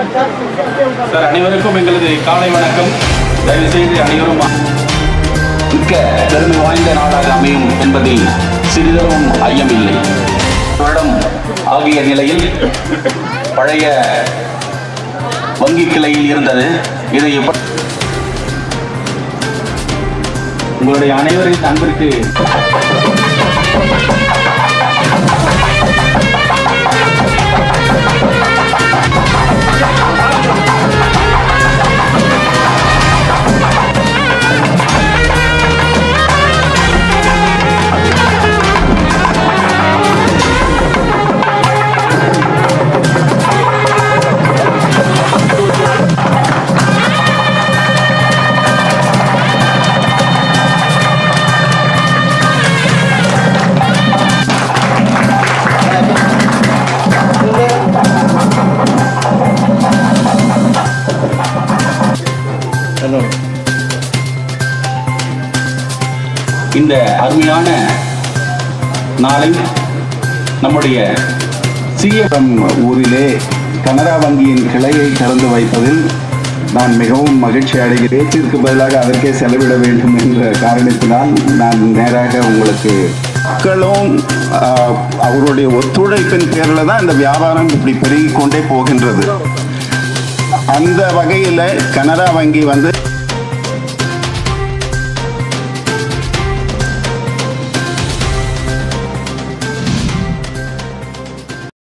sir அனைவருக்கும் எங்களது காலை வணக்கம் தயவு செய்து அனைவரும் மிக்க பெருமை வாய்ந்த நாளாக அமையும் என்பதில் சிறிதளவும் ஐயமில்லை வருடம் ஆகிய நிலையில் பழைய வங்கி கிளையில் இருந்தது இதை எப்ப- உங்களுடைய அனைவரின் அன்பிற்கு இந்த அருமையான நாளை நம்முடைய சிஎம் ஊரிலே கனரா வங்கியின் கிளையை திறந்து வைப்பதில் நான் மிகவும் மகிழ்ச்சி அடைகிறேன் பேச்சிற்கு பதிலாக அதற்கே செலவிட வேண்டும் என்ற காரணத்தினால் நான் நேராக உங்களுக்கு மக்களும் ஆஹ், அவருடைய ஒத்துழைப்பின் பேரில் தான் இந்த வியாபாரம் இப்படி பெருகிக் கொண்டே போகின்றது அந்த வகையில் கனரா வங்கி வந்து